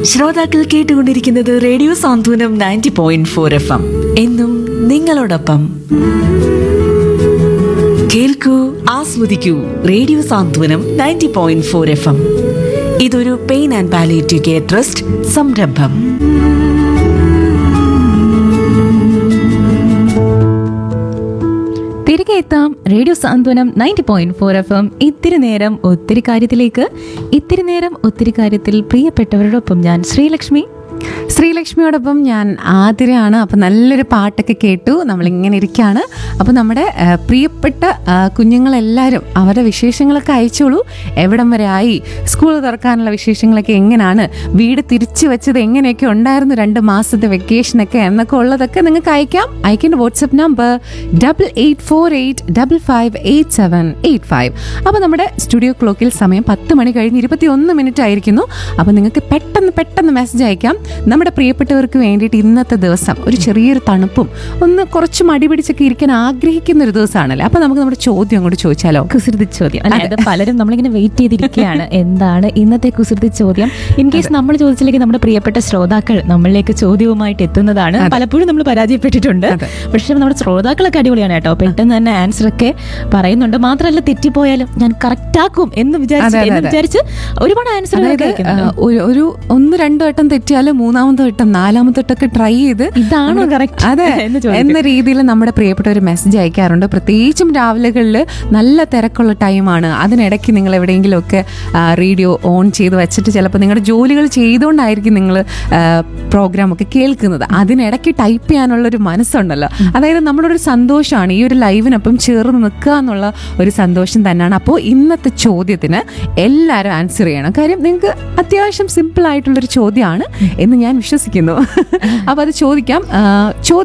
ശ്രോതാക്കൾ കേട്ടുകൊണ്ടിരിക്കുന്നത് radio Santhwanam ninety point four F M എന്നും നിങ്ങളോടൊപ്പം കേൾക്കൂ ആസ്വദിക്കൂ radio Santhwanam ninety point four F M ഇതൊരു pain and palliative care trust സംരംഭം തിരികെ എത്താം radio Santhwanam ninety point four F M ഇത്തിരി നേരം ഒത്തിരി കാര്യത്തിലേക്ക് ഇത്തിരി നേരം ഒത്തിരി കാര്യത്തിൽ പ്രിയപ്പെട്ടവരോടൊപ്പം ഞാൻ ശ്രീലക്ഷ്മി ശ്രീലക്ഷ്മിയോടൊപ്പം ഞാൻ ആതിരയാണ് അപ്പം നല്ലൊരു പാട്ടൊക്കെ കേട്ടു നമ്മളിങ്ങനെ ഇരിക്കുകയാണ് അപ്പം നമ്മുടെ ആ, പ്രിയപ്പെട്ട ആ, കുഞ്ഞുങ്ങളെല്ലാവരും അവരുടെ വിശേഷങ്ങളൊക്കെ അയച്ചോളൂ എവിടം വരെ ആയി സ്കൂൾ തുറക്കാനുള്ള വിശേഷങ്ങളൊക്കെ എങ്ങനെയാണ് വീട് തിരിച്ചു വെച്ചത് എങ്ങനെയൊക്കെ ഉണ്ടായിരുന്നു രണ്ട് മാസത്തെ വെക്കേഷനൊക്കെ എന്നൊക്കെ ഉള്ളതൊക്കെ നിങ്ങൾക്ക് അയക്കാം അയക്കേണ്ട WhatsApp number double eight four eight double five eight seven eight five അപ്പോൾ നമ്മുടെ സ്റ്റുഡിയോ ക്ലോക്കിൽ സമയം പത്ത് മണി കഴിഞ്ഞ് ഇരുപത്തി ഒന്ന് മിനിറ്റ് ആയിരിക്കുന്നു അപ്പോൾ നിങ്ങൾക്ക് പെട്ടെന്ന് പെട്ടെന്ന് മെസ്സേജ് അയക്കാം നമ്മുടെ പ്രിയപ്പെട്ടവർക്ക് വേണ്ടിയിട്ട് ഇന്നത്തെ ദിവസം ഒരു ചെറിയൊരു തണുപ്പും ഒന്ന് കുറച്ച് മടി പിടിച്ചൊക്കെ ഇരിക്കാൻ ആഗ്രഹിക്കുന്ന ഒരു ദിവസമാണല്ലേ അപ്പോൾ നമുക്ക് നമ്മുടെ ചോദ്യം അങ്ങോട്ട് ചോദിച്ചാലോ കുസൃതി ചോദ്യം അല്ലെ അത് പലരും നമ്മളിങ്ങനെ വെയിറ്റ് ചെയ്തിരിക്കുകയാണ് എന്താണ് ഇന്നത്തെ കുസൃതി ചോദ്യം ഇൻ കേസ് നമ്മൾ ചോദിച്ചില്ലെങ്കിൽ നമ്മുടെ പ്രിയപ്പെട്ട ശ്രോതാക്കൾ നമ്മളിലേക്ക് ചോദ്യവുമായിട്ട് എത്തുന്നതാണ് പലപ്പോഴും നമ്മൾ പരാജയപ്പെട്ടിട്ടുണ്ട് പക്ഷെ നമ്മുടെ ശ്രോതാക്കളൊക്കെ അടിപൊളിയാണ് കേട്ടോ പെട്ടെന്ന് തന്നെ ആൻസർ ഒക്കെ പറയുന്നുണ്ട് മാത്രമല്ല തെറ്റിപ്പോയാലും ഞാൻ കറക്റ്റ് ആക്കും എന്ന് വിചാരിച്ച് അതെ, അതെ, എന്ന് അതെ. വിചാരിച്ച് ഒരുപാട് ആൻസർ അതായത് ആ, ഒരു ഒരു ഒന്ന് രണ്ടു വട്ടം തെറ്റിയാൽ മൂന്നാമത്തെ വട്ടം നാലാമത്തെ വട്ടമൊക്കെ ട്രൈ ചെയ്ത് ഇതാണോ നമ്മുടെ- correct അതെ എന്ന് ചോദിക്കും. എന്ന രീതിയിൽ നമ്മുടെ പ്രിയപ്പെട്ടവർ മെസ്സേജ് അയക്കാറുണ്ട് പ്രത്യേകിച്ചും രാവിലെകളിൽ നല്ല തിരക്കുള്ള ടൈമാണ് അതിനിടയ്ക്ക് നിങ്ങൾ എവിടെയെങ്കിലുമൊക്കെ റേഡിയോ ഓൺ ചെയ്ത് വെച്ചിട്ട് ചിലപ്പോൾ നിങ്ങളുടെ ജോലികൾ ചെയ്തുകൊണ്ടായിരിക്കും നിങ്ങൾ പ്രോഗ്രാം ഒക്കെ കേൾക്കുന്നത് അതിനിടയ്ക്ക് ടൈപ്പ് ചെയ്യാനുള്ളൊരു മനസ്സുണ്ടല്ലോ അതായത് നമ്മുടെ ഒരു സന്തോഷമാണ് ഈ ഒരു ലൈവിനൊപ്പം ചേർന്ന് നിൽക്കുക എന്നുള്ള ഒരു സന്തോഷം തന്നെയാണ് അപ്പോൾ ഇന്നത്തെ ചോദ്യത്തിന് എല്ലാവരും ആൻസർ ചെയ്യണം കാര്യം നിങ്ങൾക്ക് അത്യാവശ്യം സിമ്പിൾ ആയിട്ടുള്ളൊരു ചോദ്യമാണ് എന്ന് ഞാൻ വിശ്വസിക്കുന്നു അപ്പോൾ അത് ചോദിക്കാം ആ, ചോദ്യം